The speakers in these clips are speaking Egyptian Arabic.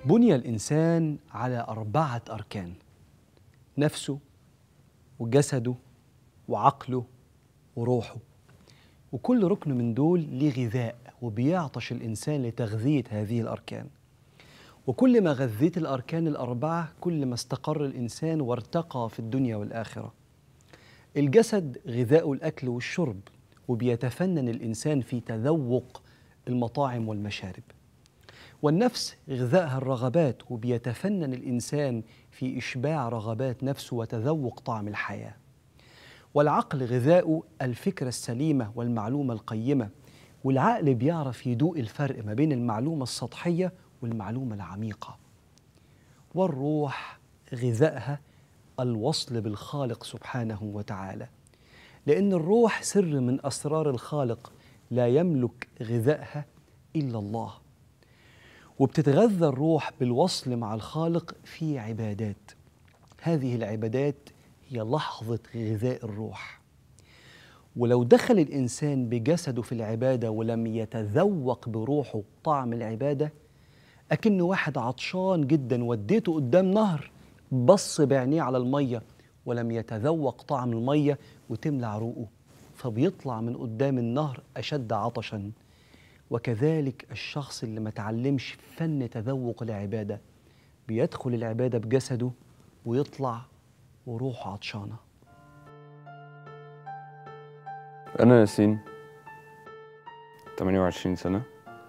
بني الإنسان على أربعة أركان نفسه وجسده وعقله وروحه وكل ركن من دول ليه غذاء وبيعطش الإنسان لتغذية هذه الأركان وكل ما غذيت الأركان الأربعة كل ما استقر الإنسان وارتقى في الدنيا والآخرة الجسد غذاء الأكل والشرب وبيتفنن الإنسان في تذوق المطاعم والمشارب والنفس غذاءها الرغبات وبيتفنن الإنسان في إشباع رغبات نفسه وتذوق طعم الحياة والعقل غذاء الفكرة السليمة والمعلومة القيمة والعقل بيعرف يدوق الفرق ما بين المعلومة السطحية والمعلومة العميقة والروح غذائها الوصل بالخالق سبحانه وتعالى لأن الروح سر من أسرار الخالق لا يملك غذائها إلا الله وبتتغذى الروح بالوصل مع الخالق في عبادات هذه العبادات هي لحظة غذاء الروح ولو دخل الإنسان بجسده في العبادة ولم يتذوق بروحه طعم العبادة أكن واحد عطشان جدا وديته قدام نهر بص بعينيه على المية ولم يتذوق طعم المية وتملى عروقه فبيطلع من قدام النهر أشد عطشا وكذلك الشخص اللي ما تعلمش فن تذوق العبادة بيدخل العبادة بجسده ويطلع وروحه عطشانة أنا ياسين 28 سنة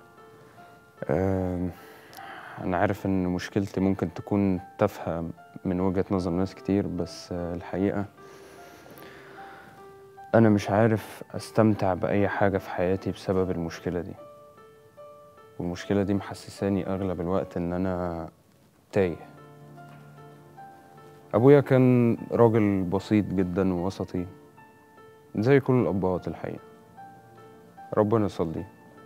آم، أنا عارف إن مشكلتي ممكن تكون تافهة من وجهة نظر ناس كتير بس آه، الحقيقة أنا مش عارف أستمتع بأي حاجة في حياتي بسبب المشكلة دي والمشكلة دي محسساني أغلب الوقت إن أنا تايه أبويا كان راجل بسيط جدا ووسطي زي كل الأبهات الحقيقة ربنا يصلي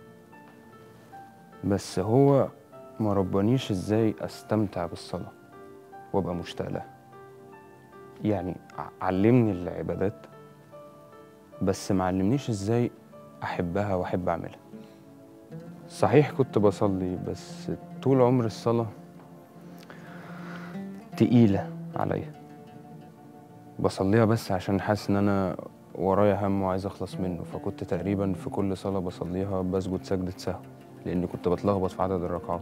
بس هو ما ربانيش ازاي استمتع بالصلاة وابقى مشتاق لها يعني ع- علمني العبادات بس ما علمنيش ازاي احبها واحب اعملها صحيح كنت بصلي بس طول عمر الصلاة تقيلة عليا بصليها بس عشان حاسس ان انا ورايا هم وعايز اخلص منه فكنت تقريبا في كل صلاة بصليها بسجد سجدة سهو لاني كنت بتلخبط في عدد الركعات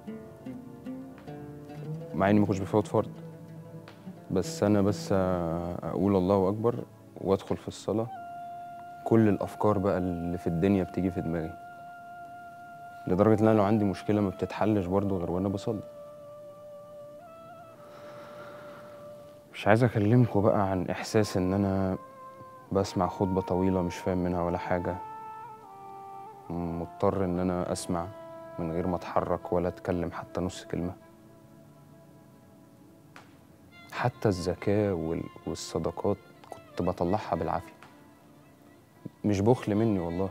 مع اني ما كنتش بفوت فرض بس انا بس اقول الله اكبر وادخل في الصلاة كل الافكار بقى اللي في الدنيا بتيجي في دماغي لدرجة ان انا لو عندي مشكلة ما بتتحلش برضه غير وانا بصلي مش عايز اكلمكم بقى عن احساس ان انا بسمع خطبة طويلة مش فاهم منها ولا حاجة مضطر ان انا اسمع من غير ما اتحرك ولا اتكلم حتى نص كلمة حتى الزكاة وال- والصدقات كنت بطلعها بالعافية مش بخل مني والله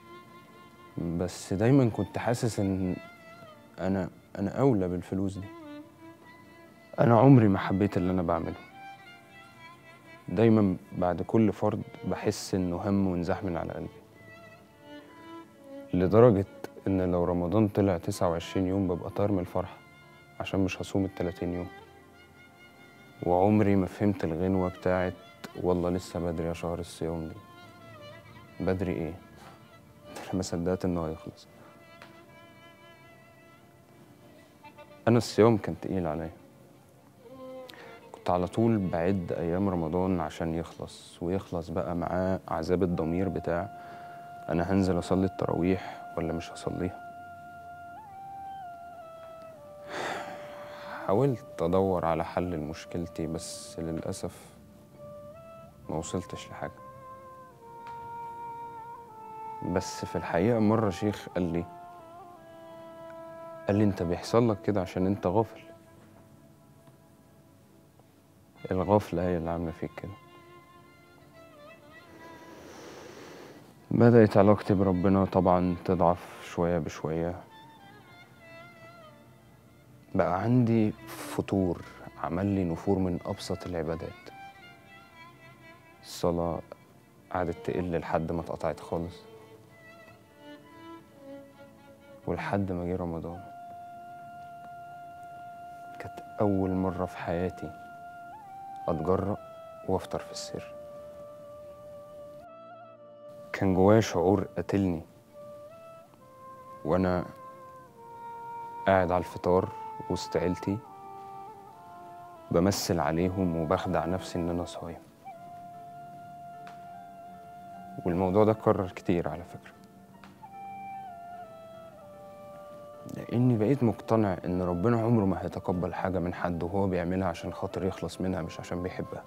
بس دايما كنت حاسس ان انا انا اولى بالفلوس دي انا عمري ما حبيت اللي انا بعمله دايما بعد كل فرض بحس انه هم وانزاح من على قلبي لدرجة ان لو رمضان طلع 29 يوم ببقى طاير من الفرحة عشان مش هصوم ال 30 يوم وعمري ما فهمت الغنوة بتاعت والله لسه بدري يا شهر الصيام دي بدري ايه انا ما صدقت انه هيخلص انا الصيام كان تقيل عليا كنت على طول بعد ايام رمضان عشان يخلص ويخلص بقى معاه عذاب الضمير بتاع انا هنزل اصلي التراويح ولا مش هصليها حاولت ادور على حل لمشكلتي بس للاسف ما وصلتش لحاجه بس في الحقيقه مره شيخ قال لي قال لي انت بيحصل لك كده عشان انت غافل الغفلة هي اللي عاملة فيك كده بدأت علاقتي بربنا طبعا تضعف شوية بشوية بقى عندي فتور عمل لي نفور من أبسط العبادات الصلاة قعدت تقل لحد ما اتقطعت خالص ولحد ما جه رمضان كانت أول مرة في حياتي أتجرأ وأفطر في السر كان جوايا شعور قاتلني وأنا قاعد على الفطار وسط عيلتي بمثل عليهم وبخدع نفسي إن أنا صايم والموضوع ده اتكرر كتير على فكرة لأني بقيت مقتنع إن ربنا عمره ما هيتقبل حاجة من حد وهو بيعملها عشان خاطر يخلص منها مش عشان بيحبها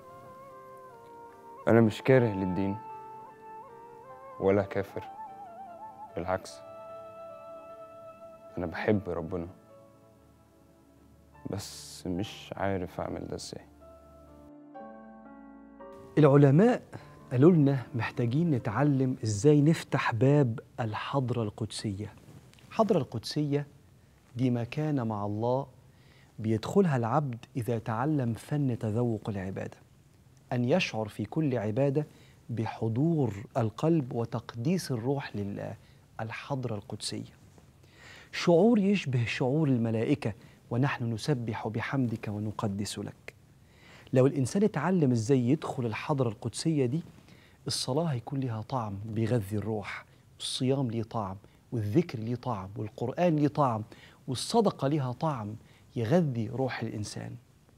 أنا مش كاره للدين ولا كافر بالعكس أنا بحب ربنا بس مش عارف أعمل ده إزاي العلماء قالوا لنا محتاجين نتعلم ازاي نفتح باب الحضرة القدسية الحضرة القدسية دي مكانة مع الله بيدخلها العبد إذا تعلم فن تذوق العبادة أن يشعر في كل عبادة بحضور القلب وتقديس الروح لله الحضرة القدسية شعور يشبه شعور الملائكة ونحن نسبح بحمدك ونقدس لك لو الإنسان اتعلم إزاي يدخل الحضرة القدسية دي الصلاة هيكون لها طعم بيغذي الروح والصيام ليه طعم والذكر ليه طعم والقرآن ليه طعم والصدقة ليها طعم يغذي روح الإنسان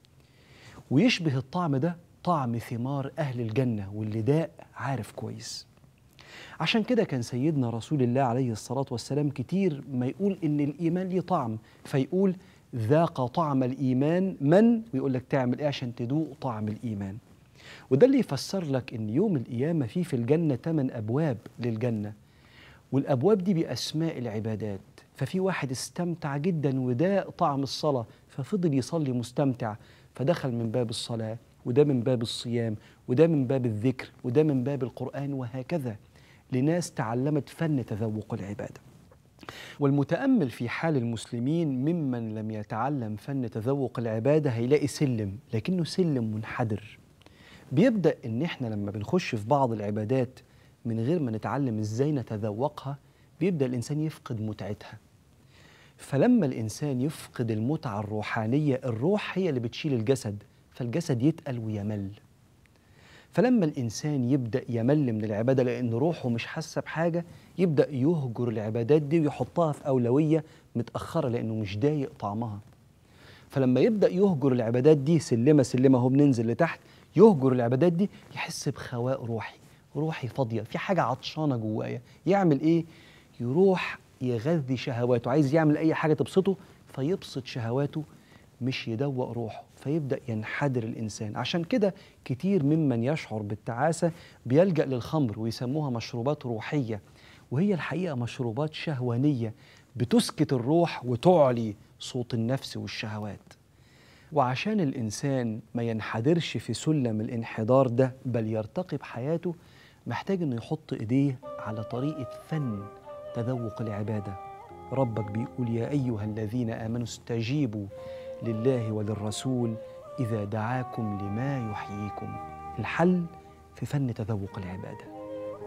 ويشبه الطعم ده طعم ثمار أهل الجنة واللي داء عارف كويس عشان كده كان سيدنا رسول الله عليه الصلاة والسلام كتير ما يقول إن الإيمان ليه طعم فيقول ذاق طعم الإيمان من ويقول لك تعمل إيه عشان تذوق طعم الإيمان وده اللي يفسر لك إن يوم القيامة فيه في الجنة ثمان أبواب للجنة والأبواب دي بأسماء العبادات ففي واحد استمتع جدا وده طعم الصلاة ففضل يصلي مستمتع فدخل من باب الصلاة وده من باب الصيام وده من باب الذكر وده من باب القرآن وهكذا لناس تعلمت فن تذوق العبادة والمتأمل في حال المسلمين ممن لم يتعلم فن تذوق العبادة هيلاقي سلم لكنه سلم منحدر بيبدأ إن إحنا لما بنخش في بعض العبادات من غير ما نتعلم إزاي نتذوقها بيبدأ الإنسان يفقد متعتها فلما الإنسان يفقد المتعة الروحانية الروح هي اللي بتشيل الجسد فالجسد يتقل ويمل فلما الإنسان يبدأ يمل من العبادة لأن روحه مش حاسة بحاجة يبدأ يهجر العبادات دي ويحطها في أولوية متأخرة لأنه مش ضايق طعمها فلما يبدأ يهجر العبادات دي سلمة سلمة هو بننزل لتحت يهجر العبادات دي يحس بخواء روحي روحي فاضية في حاجة عطشانة جوايا يعمل إيه؟ يروح يغذي شهواته عايز يعمل أي حاجة تبسطه فيبسط شهواته مش يدوق روحه فيبدأ ينحدر الإنسان عشان كده كتير ممن يشعر بالتعاسة بيلجأ للخمر ويسموها مشروبات روحية وهي الحقيقة مشروبات شهوانية بتسكت الروح وتعلي صوت النفس والشهوات وعشان الإنسان ما ينحدرش في سلم الانحدار ده بل يرتقي بحياته محتاج إنه يحط إيديه على طريقة فن تذوق العبادة ربك بيقول يا أيها الذين آمنوا استجيبوا لله وللرسول إذا دعاكم لما يحييكم الحل في فن تذوق العباده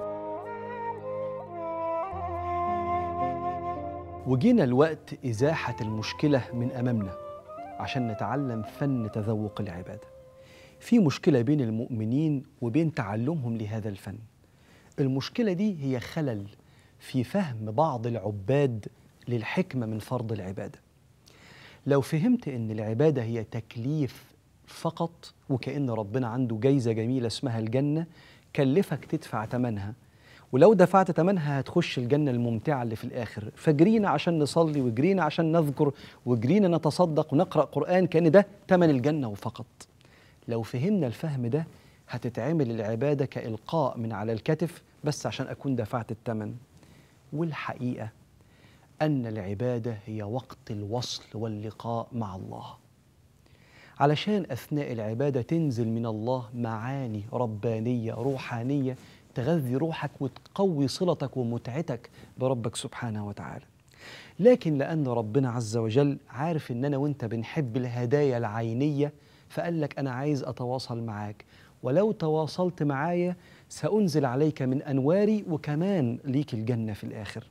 وجينا الوقت إزاحة المشكلة من أمامنا عشان نتعلم فن تذوق العبادة في مشكلة بين المؤمنين وبين تعلمهم لهذا الفن المشكلة دي هي خلل في فهم بعض العباد للحكمة من فرض العبادة لو فهمت أن العبادة هي تكليف فقط وكأن ربنا عنده جايزة جميلة اسمها الجنة كلفك تدفع ثمنها ولو دفعت ثمنها هتخش الجنة الممتعة اللي في الآخر فجرينا عشان نصلي وجرينا عشان نذكر وجرينا نتصدق ونقرأ قرآن كان ده ثمن الجنة وفقط لو فهمنا الفهم ده هتتعمل العبادة كإلقاء من على الكتف بس عشان أكون دفعت الثمن والحقيقة أن العبادة هي وقت الوصل واللقاء مع الله علشان أثناء العبادة تنزل من الله معاني ربانية روحانية تغذي روحك وتقوي صلتك ومتعتك بربك سبحانه وتعالى لكن لأن ربنا عز وجل عارف إن أنا وإنت بنحب الهدايا العينية فقال لك أنا عايز أتواصل معاك ولو تواصلت معايا سأنزل عليك من أنواري وكمان ليك الجنة في الآخر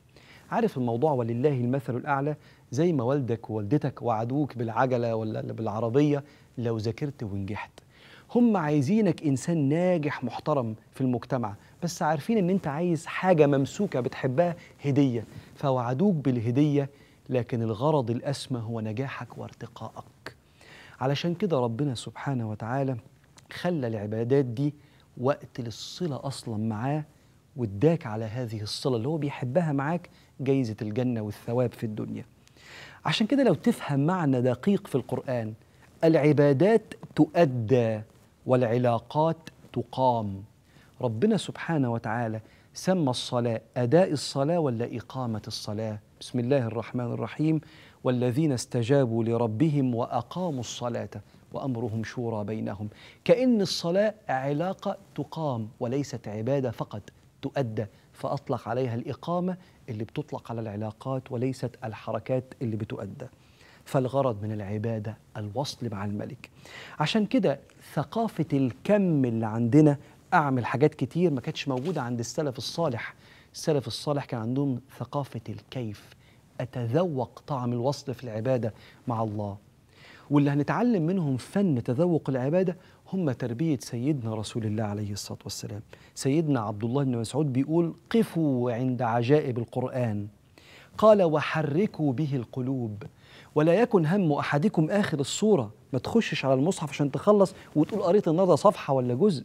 عارف الموضوع ولله المثل الأعلى زي ما والدك ووالدتك وعدوك بالعجلة ولا بالعربية لو ذاكرت ونجحت هم عايزينك إنسان ناجح محترم في المجتمع بس عارفين إن أنت عايز حاجة ممسوكة بتحبها هدية فوعدوك بالهدية لكن الغرض الأسمى هو نجاحك وارتقائك علشان كده ربنا سبحانه وتعالى خلى العبادات دي وقت للصلة أصلا معاه واداك على هذه الصلة اللي هو بيحبها معاك جايزة الجنة والثواب في الدنيا عشان كده لو تفهم معنى دقيق في القرآن العبادات تؤدى والعلاقات تقام ربنا سبحانه وتعالى سمى الصلاة أداء الصلاة ولا إقامة الصلاة بسم الله الرحمن الرحيم والذين استجابوا لربهم وأقاموا الصلاة وأمرهم شورى بينهم كأن الصلاة علاقة تقام وليست عبادة فقط تؤدى فأطلق عليها الإقامة اللي بتطلق على العلاقات وليست الحركات اللي بتؤدى فالغرض من العبادة الوصل مع الملك عشان كده ثقافة الكم اللي عندنا أعمل حاجات كتير ما كانتش موجودة عند السلف الصالح السلف الصالح كان عندهم ثقافة الكيف أتذوق طعم الوصل في العبادة مع الله واللي هنتعلم منهم فن تذوق العبادة هم تربية سيدنا رسول الله عليه الصلاة والسلام سيدنا عبد الله بن مسعود بيقول قفوا عند عجائب القرآن قال وحركوا به القلوب ولا يكن هم أحدكم آخر الصورة ما تخشش على المصحف عشان تخلص وتقول قريت النهارده صفحة ولا جزء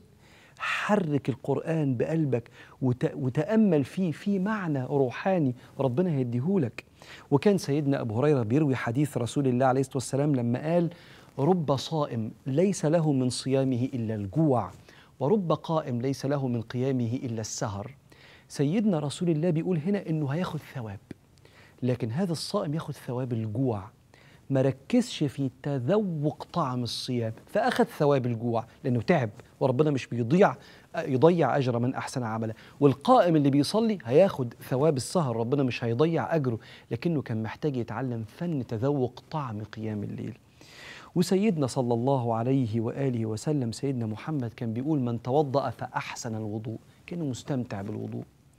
حرك القرآن بقلبك وت... وتأمل فيه في معنى روحاني ربنا هيديهولك وكان سيدنا أبو هريرة بيروي حديث رسول الله عليه الصلاة والسلام لما قال رب صائم ليس له من صيامه إلا الجوع ورب قائم ليس له من قيامه إلا السهر سيدنا رسول الله بيقول هنا إنه هياخد ثواب لكن هذا الصائم ياخد ثواب الجوع ما ركزش في تذوق طعم الصيام فأخذ ثواب الجوع لأنه تعب وربنا مش بيضيع يضيع أجر من أحسن عملا والقائم اللي بيصلي هياخد ثواب السهر ربنا مش هيضيع أجره لكنه كان محتاج يتعلم فن تذوق طعم قيام الليل وسيدنا صلى الله عليه وآله وسلم سيدنا محمد كان بيقول من توضأ فأحسن الوضوء كان مستمتع بالوضوء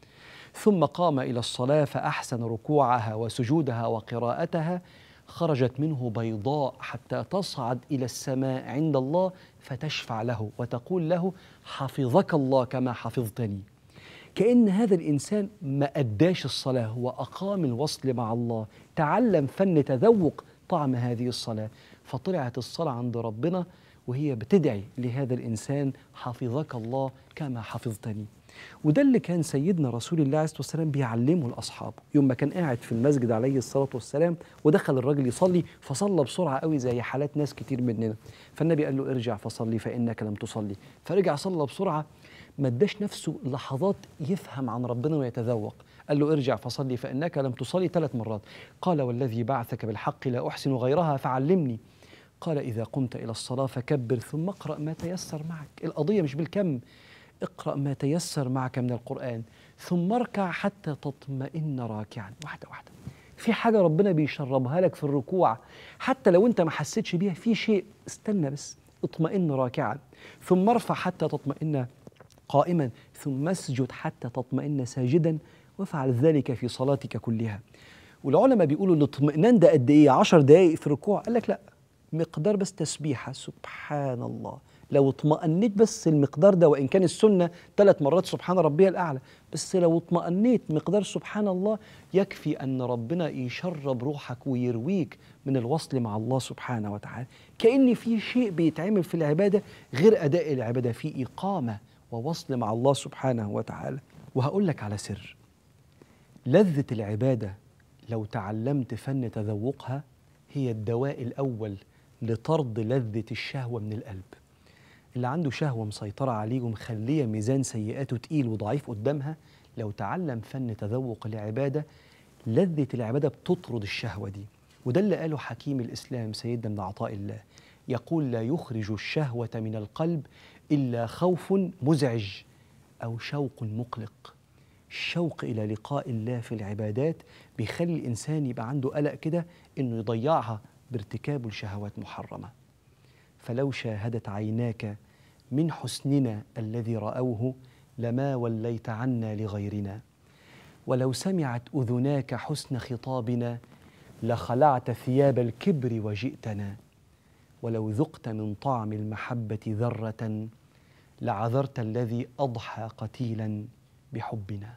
ثم قام إلى الصلاة فأحسن ركوعها وسجودها وقراءتها خرجت منه بيضاء حتى تصعد الى السماء عند الله فتشفع له وتقول له حفظك الله كما حفظتني كان هذا الانسان ما اداش الصلاه هو اقام الوصل مع الله تعلم فن تذوق طعم هذه الصلاه فطلعت الصلاه عند ربنا وهي بتدعي لهذا الانسان حفظك الله كما حفظتني وده اللي كان سيدنا رسول الله عليه الصلاه والسلام بيعلمه لاصحابه يوم ما كان قاعد في المسجد عليه الصلاه والسلام ودخل الراجل يصلي فصلى بسرعه قوي زي حالات ناس كتير مننا فالنبي قال له ارجع فصلي فانك لم تصلي فرجع صلى بسرعه ما اداش نفسه لحظات يفهم عن ربنا ويتذوق قال له ارجع فصلي فانك لم تصلي ثلاث مرات قال والذي بعثك بالحق لا احسن غيرها فعلمني قال اذا قمت الى الصلاه فكبر ثم اقرا ما تيسر معك القضيه مش بالكم اقرأ ما تيسر معك من القرآن ثم اركع حتى تطمئن راكعا واحدة واحدة في حاجة ربنا بيشربها لك في الركوع حتى لو انت ما حسيتش بيها في شيء استنى بس اطمئن راكعا ثم ارفع حتى تطمئن قائما ثم اسجد حتى تطمئن ساجدا وافعل ذلك في صلاتك كلها والعلماء بيقولوا الاطمئنان ده قد ايه 10 دقائق في الركوع قال لك لا مقدار بس تسبيحه سبحان الله لو اطمأنيت بس المقدار ده وإن كان السنة ثلاث مرات سبحان ربي الأعلى بس لو اطمأنيت مقدار سبحان الله يكفي أن ربنا يشرب روحك ويرويك من الوصل مع الله سبحانه وتعالى كأن في شيء بيتعمل في العبادة غير أداء العبادة في إقامة ووصل مع الله سبحانه وتعالى وهقول لك على سر لذة العبادة لو تعلمت فن تذوقها هي الدواء الأول لطرد لذة الشهوة من القلب اللي عنده شهوة مسيطرة عليه ومخلية ميزان سيئاته تقيل وضعيف قدامها لو تعلم فن تذوق العبادة لذة العبادة بتطرد الشهوة دي وده اللي قاله حكيم الإسلام سيدنا ابن عطاء الله يقول لا يخرج الشهوة من القلب إلا خوف مزعج أو شوق مقلق الشوق إلى لقاء الله في العبادات بيخلي الإنسان يبقى عنده قلق كده إنه يضيعها بارتكابه لشهوات محرمة فلو شاهدت عيناك من حسننا الذي رأوه لما وليت عنا لغيرنا ولو سمعت اذناك حسن خطابنا لخلعت ثياب الكبر وجئتنا ولو ذقت من طعم المحبه ذره لعذرت الذي اضحى قتيلا بحبنا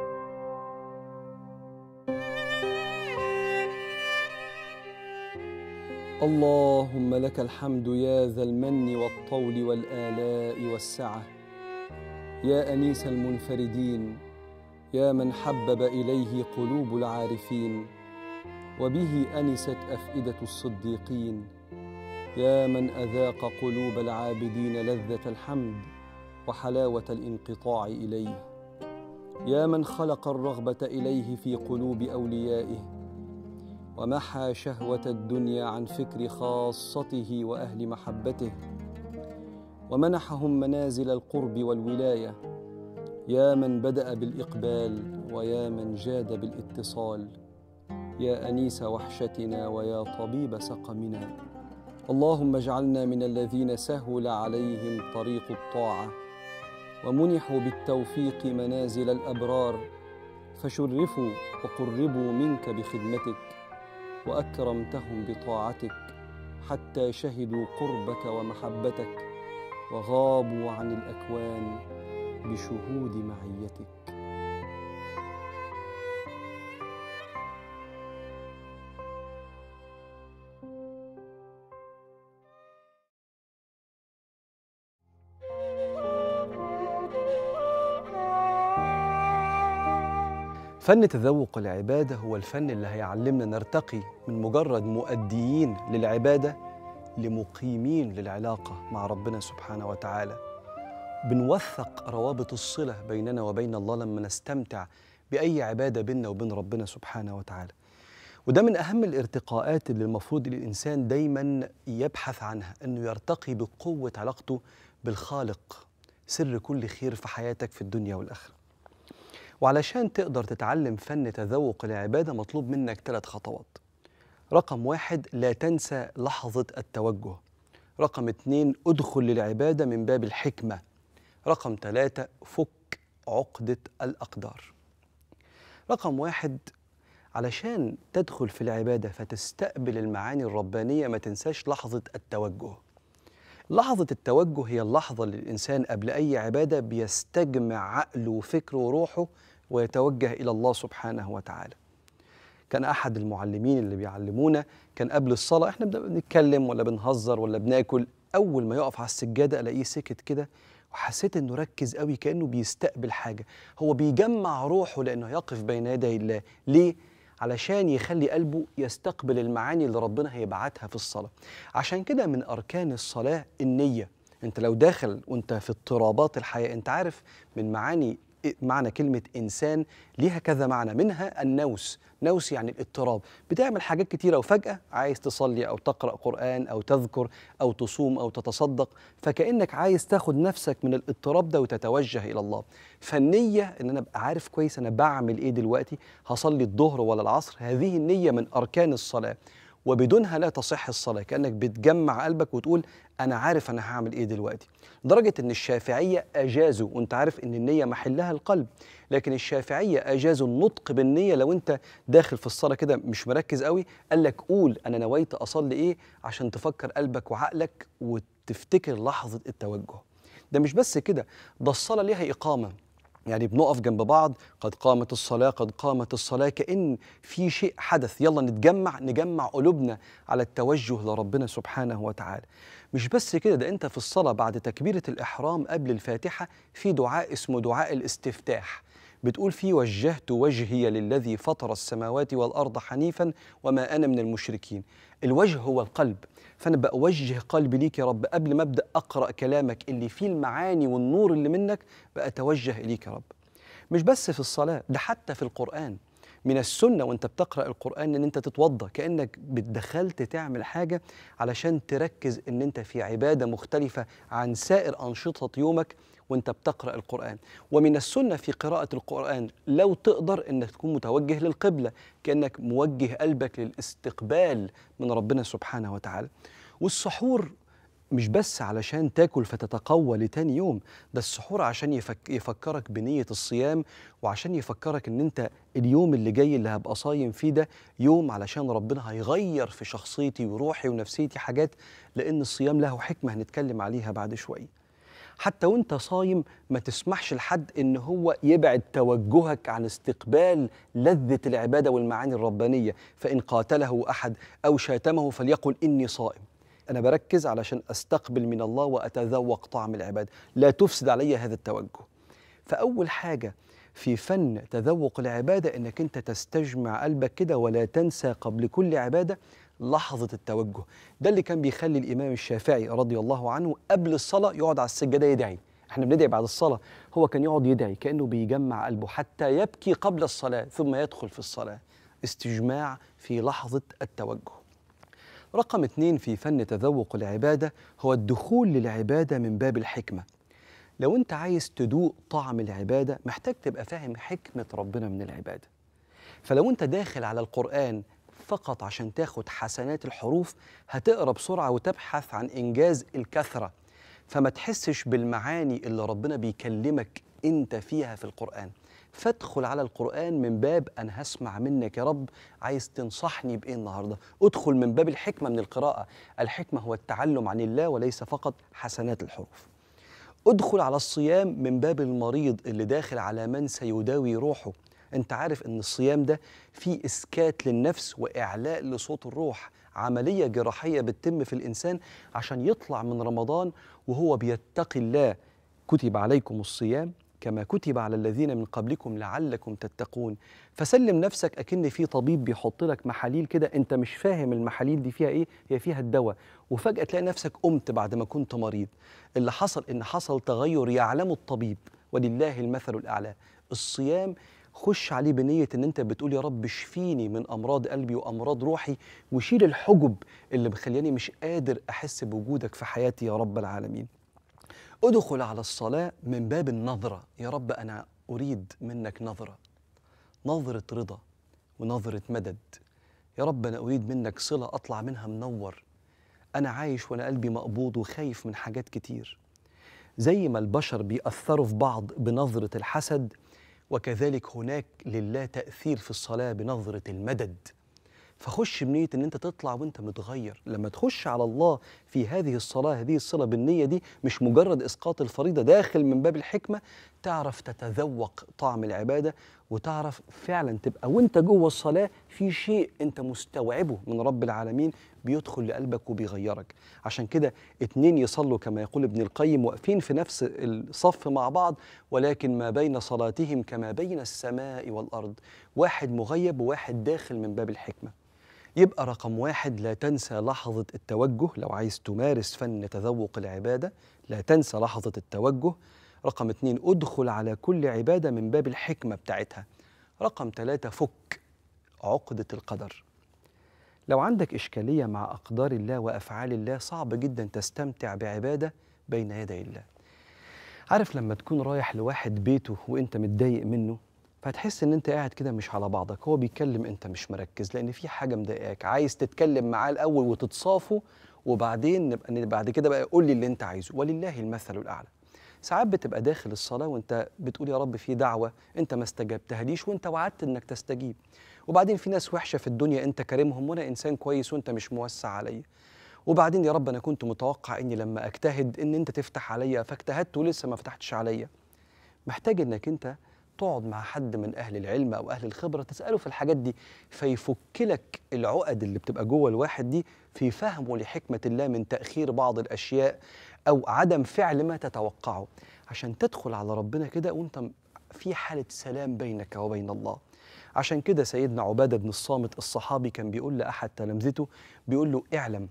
اللهم لك الحمد يا ذا المن والطول والالاء والسعه يا انيس المنفردين يا من حبب اليه قلوب العارفين وبه انست افئده الصديقين يا من اذاق قلوب العابدين لذه الحمد وحلاوه الانقطاع اليه يا من خلق الرغبه اليه في قلوب اوليائه ومحى شهوه الدنيا عن فكر خاصته واهل محبته ومنحهم منازل القرب والولايه يا من بدا بالاقبال ويا من جاد بالاتصال يا انيس وحشتنا ويا طبيب سقمنا اللهم اجعلنا من الذين سهل عليهم طريق الطاعه ومنحوا بالتوفيق منازل الابرار فشرفوا وقربوا منك بخدمتك واكرمتهم بطاعتك حتى شهدوا قربك ومحبتك وغابوا عن الاكوان بشهود معيتك فن تذوق العبادة هو الفن اللي هيعلمنا نرتقي من مجرد مؤديين للعبادة لمقيمين للعلاقة مع ربنا سبحانه وتعالى بنوثق روابط الصلة بيننا وبين الله لما نستمتع بأي عبادة بيننا وبين ربنا سبحانه وتعالى وده من أهم الارتقاءات اللي المفروض الإنسان دايما يبحث عنها أنه يرتقي بقوة علاقته بالخالق سر كل خير في حياتك في الدنيا والآخرة وعلشان تقدر تتعلم فن تذوق العبادة مطلوب منك ثلاث خطوات رقم واحد لا تنسى لحظة التوجه رقم اتنين ادخل للعبادة من باب الحكمة رقم ثلاثة فك عقدة الأقدار رقم واحد علشان تدخل في العبادة فتستقبل المعاني الربانية ما تنساش لحظة التوجه لحظة التوجه هي اللحظة اللي الإنسان قبل أي عبادة بيستجمع عقله وفكره وروحه ويتوجه إلى الله سبحانه وتعالى كان أحد المعلمين اللي بيعلمونا كان قبل الصلاة إحنا بنتكلم ولا بنهزر ولا بناكل أول ما يقف على السجادة ألاقيه سكت كده وحسيت إنه ركز قوي كأنه بيستقبل حاجة هو بيجمع روحه لأنه يقف بين يدي الله ليه؟ علشان يخلي قلبه يستقبل المعاني اللي ربنا هيبعتها في الصلاة عشان كده من أركان الصلاة النية أنت لو داخل وأنت في اضطرابات الحياة أنت عارف من معاني معنى كلمة إنسان ليها كذا معنى منها النوس نوس يعني الاضطراب بتعمل حاجات كتيرة وفجأة عايز تصلي أو تقرأ قرآن أو تذكر أو تصوم أو تتصدق فكأنك عايز تاخد نفسك من الاضطراب ده وتتوجه إلى الله فالنية إن أنا أبقى عارف كويس أنا بعمل إيه دلوقتي هصلي الظهر ولا العصر هذه النية من أركان الصلاة وبدونها لا تصح الصلاة كأنك بتجمع قلبك وتقول أنا عارف أنا هعمل إيه دلوقتي لدرجة إن الشافعية أجازوا وأنت عارف إن النية محلها القلب لكن الشافعية أجازوا النطق بالنية لو أنت داخل في الصلاة كده مش مركز قوي قال لك قول أنا نويت أصلي إيه عشان تفكر قلبك وعقلك وتفتكر لحظة التوجه ده مش بس كده ده الصلاة ليها إقامة يعني بنقف جنب بعض قد قامت الصلاة قد قامت الصلاة كأن في شيء حدث يلا نتجمع نجمع قلوبنا على التوجه لربنا سبحانه وتعالى مش بس كده ده انت في الصلاة بعد تكبيرة الإحرام قبل الفاتحة في دعاء اسمه دعاء الاستفتاح بتقول فيه وجهت وجهي للذي فطر السماوات والأرض حنيفا وما أنا من المشركين الوجه هو القلب فأنا بأوجه قلبي ليك يا رب قبل ما أبدأ أقرأ كلامك اللي فيه المعاني والنور اللي منك بأتوجه إليك يا رب مش بس في الصلاة ده حتى في القرآن من السنة وانت بتقرأ القرآن ان انت تتوضى كأنك بتدخلت تعمل حاجة علشان تركز ان انت في عبادة مختلفة عن سائر أنشطة يومك وانت بتقرأ القرآن ومن السنة في قراءة القرآن لو تقدر انك تكون متوجه للقبلة كأنك موجه قلبك للاستقبال من ربنا سبحانه وتعالى والسحور مش بس علشان تاكل فتتقوى لتاني يوم ده السحور عشان يفك يفكرك بنية الصيام وعشان يفكرك ان انت اليوم اللي جاي اللي هبقى صايم فيه ده يوم علشان ربنا هيغير في شخصيتي وروحي ونفسيتي حاجات لان الصيام له حكمة هنتكلم عليها بعد شوية حتى وانت صايم ما تسمحش لحد ان هو يبعد توجهك عن استقبال لذة العبادة والمعاني الربانية فإن قاتله أحد أو شاتمه فليقل إني صائم أنا بركز علشان أستقبل من الله وأتذوق طعم العبادة لا تفسد علي هذا التوجه فأول حاجة في فن تذوق العبادة إنك أنت تستجمع قلبك كده ولا تنسى قبل كل عبادة لحظة التوجه ده اللي كان بيخلي الإمام الشافعي رضي الله عنه قبل الصلاة يقعد على السجادة يدعي احنا بندعي بعد الصلاة هو كان يقعد يدعي كأنه بيجمع قلبه حتى يبكي قبل الصلاة ثم يدخل في الصلاة استجماع في لحظة التوجه رقم اتنين في فن تذوق العبادة هو الدخول للعبادة من باب الحكمة لو انت عايز تدوق طعم العبادة محتاج تبقى فاهم حكمة ربنا من العبادة فلو انت داخل على القرآن فقط عشان تاخد حسنات الحروف هتقرا بسرعة وتبحث عن إنجاز الكثرة فما تحسش بالمعاني اللي ربنا بيكلمك انت فيها في القرآن فادخل على القرآن من باب أنا هسمع منك يا رب عايز تنصحني بإيه النهاردة ادخل من باب الحكمة من القراءة الحكمة هو التعلم عن الله وليس فقط حسنات الحروف ادخل على الصيام من باب المريض اللي داخل على من سيداوي روحه انت عارف ان الصيام ده فيه اسكات للنفس واعلاء لصوت الروح عمليه جراحيه بتتم في الانسان عشان يطلع من رمضان وهو بيتقي الله كتب عليكم الصيام كما كتب على الذين من قبلكم لعلكم تتقون فسلم نفسك اكن في طبيب بيحط لك محاليل كده انت مش فاهم المحاليل دي فيها ايه هي فيها الدواء وفجاه تلاقي نفسك قمت بعد ما كنت مريض اللي حصل ان حصل تغير يعلمه الطبيب ولله المثل الاعلى الصيام خش عليه بنية إن أنت بتقول يا رب اشفيني من أمراض قلبي وأمراض روحي وشيل الحجب اللي مخلياني مش قادر أحس بوجودك في حياتي يا رب العالمين. ادخل على الصلاة من باب النظرة يا رب أنا أريد منك نظرة نظرة رضا ونظرة مدد يا رب أنا أريد منك صلة أطلع منها منور أنا عايش وأنا قلبي مقبوض وخايف من حاجات كتير زي ما البشر بيأثروا في بعض بنظرة الحسد وكذلك هناك لله تأثير في الصلاة بنظرة المدد فخش بنية ان انت تطلع وانت متغير لما تخش على الله في هذه الصلاة هذه الصلة بالنية دي مش مجرد اسقاط الفريضة داخل من باب الحكمة تعرف تتذوق طعم العبادة وتعرف فعلا تبقى وانت جوه الصلاة في شيء انت مستوعبه من رب العالمين بيدخل لقلبك وبيغيرك عشان كده اتنين يصلوا كما يقول ابن القيم واقفين في نفس الصف مع بعض ولكن ما بين صلاتهم كما بين السماء والأرض واحد مغيب وواحد داخل من باب الحكمة يبقى رقم واحد لا تنسى لحظة التوجه لو عايز تمارس فن تذوق العبادة لا تنسى لحظة التوجه رقم اتنين ادخل على كل عبادة من باب الحكمة بتاعتها رقم ثلاثة فك عقدة القدر لو عندك إشكالية مع أقدار الله وأفعال الله صعب جدا تستمتع بعبادة بين يدي الله عارف لما تكون رايح لواحد بيته وانت متضايق منه فتحس ان انت قاعد كده مش على بعضك هو بيتكلم انت مش مركز لان في حاجه مضايقاك عايز تتكلم معاه الاول وتتصافوا وبعدين نبقى بعد كده بقى قول لي اللي انت عايزه ولله المثل الاعلى ساعات بتبقى داخل الصلاه وانت بتقول يا رب في دعوه انت ما استجبتهاليش وانت وعدت انك تستجيب وبعدين في ناس وحشه في الدنيا انت كريمهم وانا انسان كويس وانت مش موسع عليا وبعدين يا رب انا كنت متوقع اني لما اجتهد ان انت تفتح عليا فاجتهدت ولسه ما فتحتش عليا محتاج انك انت تقعد مع حد من اهل العلم او اهل الخبره تساله في الحاجات دي فيفك لك العقد اللي بتبقى جوه الواحد دي في فهمه لحكمه الله من تاخير بعض الاشياء او عدم فعل ما تتوقعه عشان تدخل على ربنا كده وانت في حاله سلام بينك وبين الله عشان كده سيدنا عباده بن الصامت الصحابي كان بيقول لاحد تلامذته بيقول له اعلم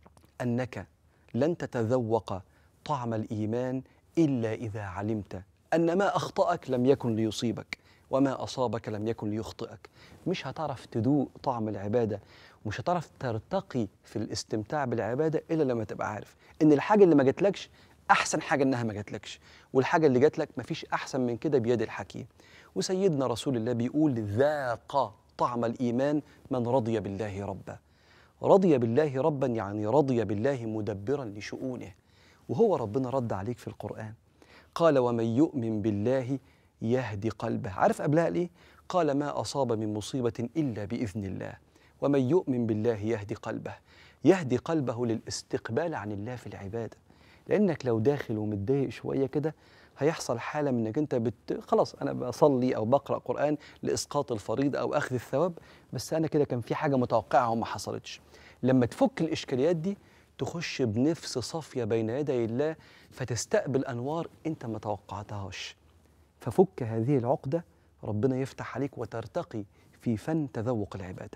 انك لن تتذوق طعم الايمان الا اذا علمت ان ما اخطاك لم يكن ليصيبك وما اصابك لم يكن ليخطئك مش هتعرف تدوق طعم العباده ومش هتعرف ترتقي في الاستمتاع بالعباده الا لما تبقى عارف ان الحاجه اللي ما جاتلكش احسن حاجه انها ما جاتلكش والحاجه اللي جاتلك مفيش احسن من كده بيد الحكيم وسيدنا رسول الله بيقول ذاق طعم الايمان من رضي بالله ربا رضي بالله ربا يعني رضي بالله مدبرا لشؤونه وهو ربنا رد عليك في القرآن قال ومن يؤمن بالله يهدي قلبه عارف قبلها ليه قال ما أصاب من مصيبة إلا بإذن الله ومن يؤمن بالله يهدي قلبه يهدي قلبه للاستقبال عن الله في العبادة لأنك لو داخل ومتضايق شوية كده هيحصل حالة من انك انت بت... خلاص انا بصلي او بقرا قران لاسقاط الفريضه او اخذ الثواب بس انا كده كان في حاجه متوقعه وما حصلتش لما تفك الاشكاليات دي تخش بنفس صافيه بين يدي الله فتستقبل انوار انت ما توقعتهاش ففك هذه العقده ربنا يفتح عليك وترتقي في فن تذوق العباده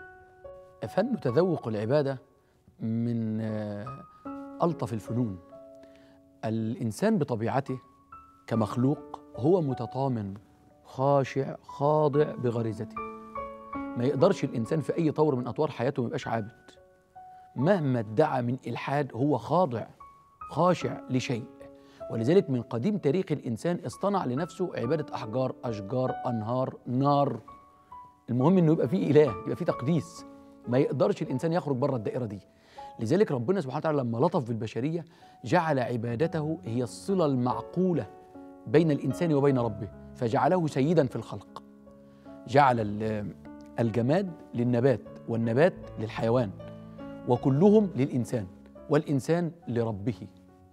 فن تذوق العبادة من آه، ألطف الفنون الإنسان بطبيعته كمخلوق هو متطامن خاشع خاضع بغريزته ما يقدرش الإنسان في أي طور من أطوار حياته ما يبقاش عابد مهما ادعى من إلحاد هو خاضع خاشع لشيء ولذلك من قديم تاريخ الإنسان اصطنع لنفسه عبادة أحجار أشجار أنهار نار المهم انه يبقى فيه اله يبقى فيه تقديس ما يقدرش الانسان يخرج بره الدائره دي لذلك ربنا سبحانه وتعالى لما لطف بالبشريه جعل عبادته هي الصله المعقوله بين الانسان وبين ربه فجعله سيدا في الخلق جعل ال- الجماد للنبات والنبات للحيوان وكلهم للانسان والانسان لربه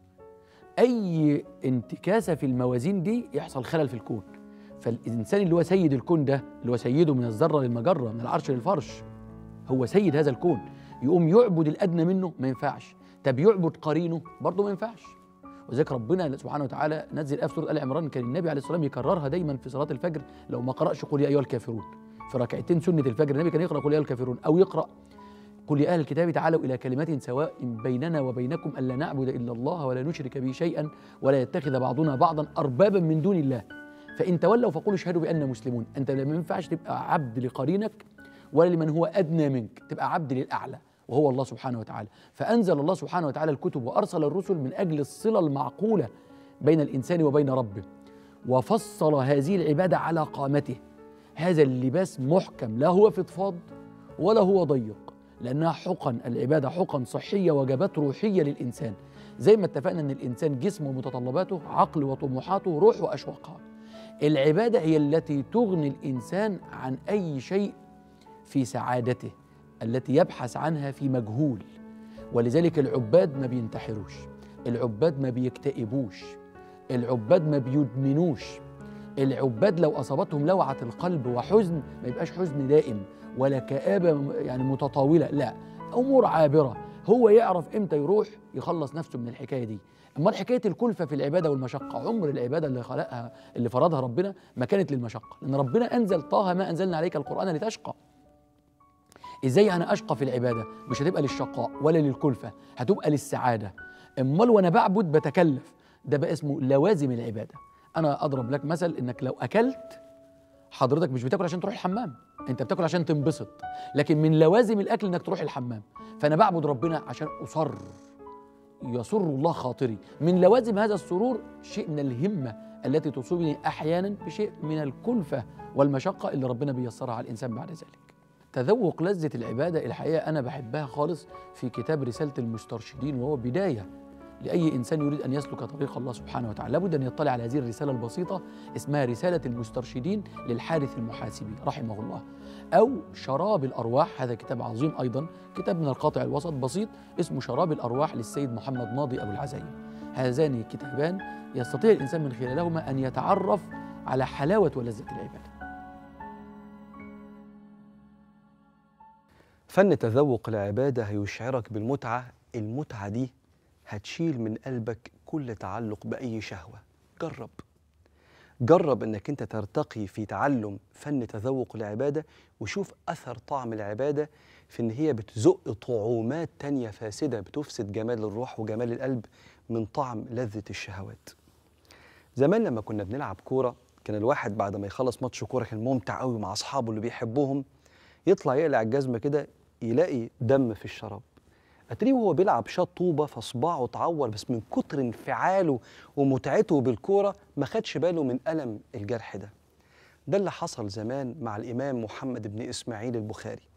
اي انتكاسه في الموازين دي يحصل خلل في الكون فالانسان اللي هو سيد الكون ده اللي هو سيده من الذره للمجره من العرش للفرش هو سيد هذا الكون يقوم يعبد الادنى منه ما ينفعش طب يعبد قرينه برضه ما ينفعش وذلك ربنا سبحانه وتعالى نزل آية في سوره ال عمران كان النبي عليه الصلاه والسلام يكررها دايما في صلاه الفجر لو ما قراش قل يا ايها الكافرون في ركعتين سنه الفجر النبي كان يقرا قل يا ايها الكافرون او يقرا قل يا اهل الكتاب تعالوا الى كلمات سواء بيننا وبينكم الا نعبد الا الله ولا نشرك به شيئا ولا يتخذ بعضنا بعضا اربابا من دون الله فان تولوا فقولوا اشهدوا باننا مسلمون انت ما ينفعش تبقى عبد لقرينك ولا لمن هو ادنى منك تبقى عبد للاعلى وهو الله سبحانه وتعالى فانزل الله سبحانه وتعالى الكتب وارسل الرسل من اجل الصله المعقوله بين الانسان وبين ربه وفصل هذه العباده على قامته هذا اللباس محكم لا هو فضفاض ولا هو ضيق لانها حقن العباده حقن صحيه وجبات روحيه للانسان زي ما اتفقنا ان الانسان جسمه ومتطلباته عقل وطموحاته روح واشواقها العباده هي التي تغني الانسان عن اي شيء في سعادته التي يبحث عنها في مجهول ولذلك العباد ما بينتحروش العباد ما بيكتئبوش العباد ما بيدمنوش العباد لو اصابتهم لوعه القلب وحزن ما يبقاش حزن دائم ولا كآبة يعني متطاولة لا أمور عابرة هو يعرف إمتى يروح يخلص نفسه من الحكاية دي أمال حكاية الكلفة في العبادة والمشقة عمر العبادة اللي خلقها اللي فرضها ربنا ما كانت للمشقة لأن ربنا أنزل طه ما أنزلنا عليك القرآن لتشقى ازاي انا اشقى في العباده مش هتبقى للشقاء ولا للكلفه هتبقى للسعاده امال وانا بعبد بتكلف ده بقى اسمه لوازم العباده انا اضرب لك مثل انك لو اكلت حضرتك مش بتاكل عشان تروح الحمام انت بتاكل عشان تنبسط لكن من لوازم الاكل انك تروح الحمام فانا بعبد ربنا عشان اصر يسر الله خاطري من لوازم هذا السرور شيء من الهمه التي تصيبني احيانا بشيء من الكلفه والمشقه اللي ربنا بيسرها على الانسان بعد ذلك تذوق لذة العبادة الحقيقة أنا بحبها خالص في كتاب رسالة المسترشدين وهو بداية لأي إنسان يريد أن يسلك طريق الله سبحانه وتعالى لابد أن يطلع على هذه الرسالة البسيطة اسمها رسالة المسترشدين للحارث المحاسبي رحمه الله أو شراب الأرواح هذا كتاب عظيم أيضا كتاب من القاطع الوسط بسيط اسمه شراب الأرواح للسيد محمد ماضي أبو العزايم هذان الكتابان يستطيع الإنسان من خلالهما أن يتعرف على حلاوة ولذة العبادة فن تذوق العبادة هيشعرك بالمتعة المتعة دي هتشيل من قلبك كل تعلق بأي شهوة جرب جرب انك انت ترتقي في تعلم فن تذوق العبادة وشوف أثر طعم العبادة في ان هي بتزق طعومات تانية فاسدة بتفسد جمال الروح وجمال القلب من طعم لذة الشهوات زمان لما كنا بنلعب كورة كان الواحد بعد ما يخلص ماتش كورة كان ممتع قوي مع أصحابه اللي بيحبهم يطلع يقلع الجزمة كده يلاقي دم في الشراب اتريه وهو بيلعب شاط طوبه فصباعه اتعور بس من كتر انفعاله ومتعته بالكوره ما خدش باله من الم الجرح ده ده اللي حصل زمان مع الامام محمد بن اسماعيل البخاري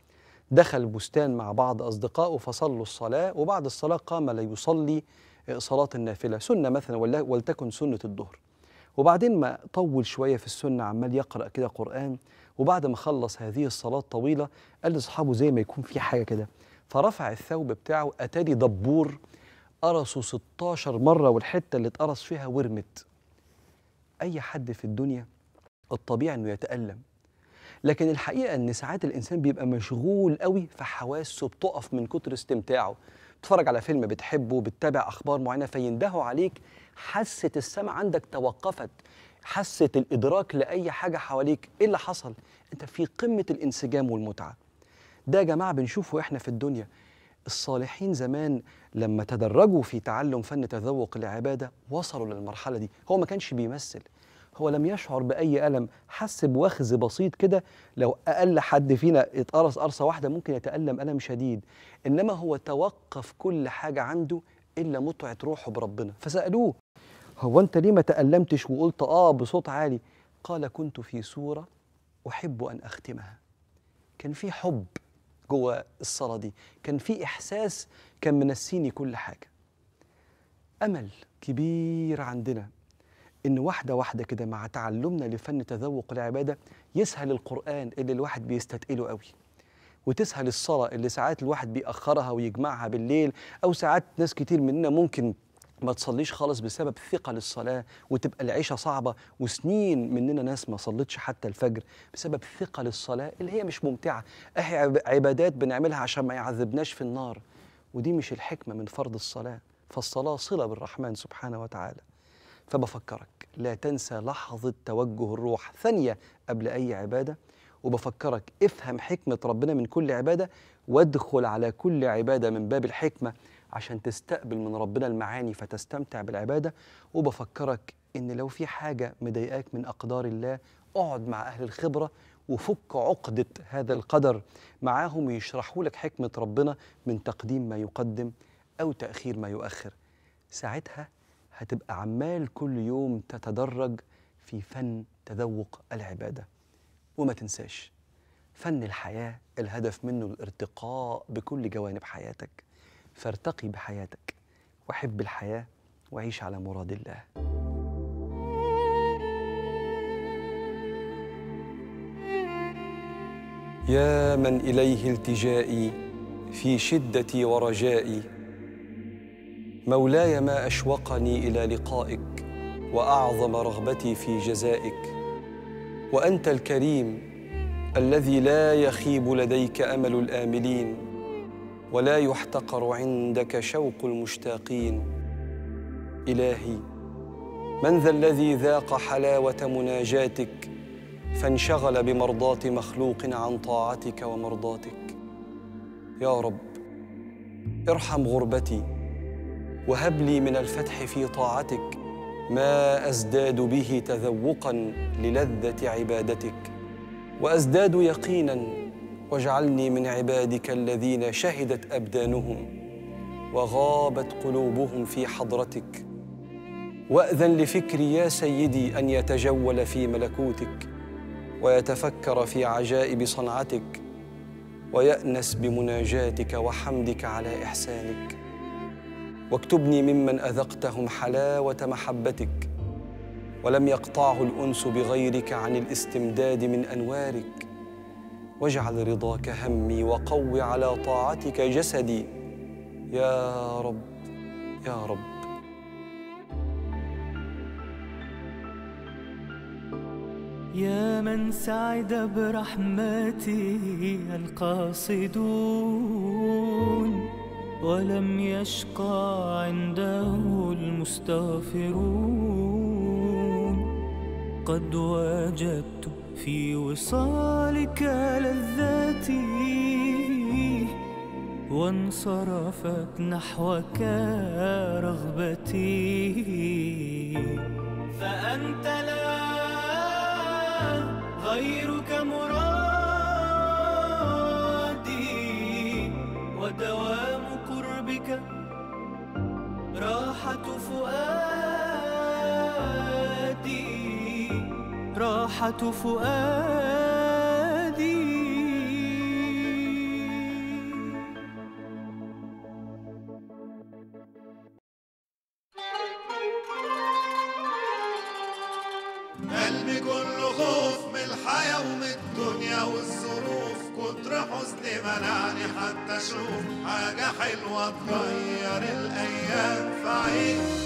دخل البستان مع بعض أصدقائه فصلوا الصلاة وبعد الصلاة قام ليصلي آه، صلاة النافلة سنة مثلا ولا- ولتكن سنة الظهر وبعدين ما طول شوية في السنة عمال يقرأ كده قرآن وبعد ما خلص هذه الصلاة الطويلة قال لأصحابه زي ما يكون في حاجة كده فرفع الثوب بتاعه أتاري دبور قرصه 16 مرة والحتة اللي اتقرص فيها ورمت أي حد في الدنيا الطبيعي إنه يتألم لكن الحقيقة إن ساعات الإنسان بيبقى مشغول قوي فحواسه بتقف من كتر استمتاعه تتفرج على فيلم بتحبه بتتابع أخبار معينة فيندهوا عليك حاسة السمع عندك توقفت حاسة الإدراك لأي حاجة حواليك إيه اللي حصل؟ أنت في قمة الانسجام والمتعة ده يا جماعة بنشوفه إحنا في الدنيا الصالحين زمان لما تدرجوا في تعلم فن تذوق العبادة وصلوا للمرحلة دي هو ما كانش بيمثل هو لم يشعر بأي ألم حس بوخز بسيط كده لو أقل حد فينا اتقرص قرصة واحدة ممكن يتألم ألم شديد إنما هو توقف كل حاجة عنده إلا متعة روحه بربنا فسألوه هو أنت ليه ما تألمتش وقلت آه بصوت عالي قال كنت في سورة أحب أن أختمها كان في حب جوه الصلاة دي كان في إحساس كان منسيني كل حاجة أمل كبير عندنا إن واحدة واحدة كده مع تعلمنا لفن تذوق العبادة يسهل القرآن اللي الواحد بيستثقله قوي وتسهل الصلاة اللي ساعات الواحد بيأخرها ويجمعها بالليل أو ساعات ناس كتير مننا ممكن ما تصليش خالص بسبب ثقل الصلاة وتبقى العيشة صعبة وسنين مننا ناس ما صلتش حتى الفجر بسبب ثقل الصلاة اللي هي مش ممتعة اهي عب- عبادات بنعملها عشان ما يعذبناش في النار ودي مش الحكمة من فرض الصلاة فالصلاة صلة بالرحمن سبحانه وتعالى فبفكرك لا تنسى لحظة توجه الروح ثانية قبل أي عبادة وبفكرك افهم حكمة ربنا من كل عبادة وادخل على كل عبادة من باب الحكمة عشان تستقبل من ربنا المعاني فتستمتع بالعبادة وبفكرك إن لو في حاجة مضايقاك من أقدار الله اقعد مع أهل الخبرة وفك عقدة هذا القدر معاهم ويشرحوا لك حكمة ربنا من تقديم ما يقدم أو تأخير ما يؤخر ساعتها هتبقى عمال كل يوم تتدرج في فن تذوق العبادة وما تنساش فن الحياة الهدف منه الارتقاء بكل جوانب حياتك فارتقي بحياتك وحب الحياة وعيش على مراد الله يا من إليه التجائي في شدتي ورجائي مولاي ما أشوقني إلى لقائك وأعظم رغبتي في جزائك وأنت الكريم الذي لا يخيب لديك أمل الآملين ولا يحتقر عندك شوق المشتاقين إلهي من ذا الذي ذاق حلاوة مناجاتك فانشغل بمرضاة مخلوق عن طاعتك ومرضاتك يا رب ارحم غربتي وهب لي من الفتح في طاعتك ما ازداد به تذوقا للذه عبادتك وازداد يقينا واجعلني من عبادك الذين شهدت ابدانهم وغابت قلوبهم في حضرتك واذن لفكري يا سيدي ان يتجول في ملكوتك ويتفكر في عجائب صنعتك ويانس بمناجاتك وحمدك على احسانك واكتبني ممن اذقتهم حلاوه محبتك ولم يقطعه الانس بغيرك عن الاستمداد من انوارك واجعل رضاك همي وقو على طاعتك جسدي يا رب يا رب يا من سعد برحمته القاصدون ولم يشقى عنده المستغفرون قد وجدت في وصالك لذاتي وانصرفت نحوك رغبتي فأنت لا غيرك مرادي ودوام قربك راحة فؤادي راحة فؤادي مانعني حتى اشوف حاجة حلوة تغير الايام فعيد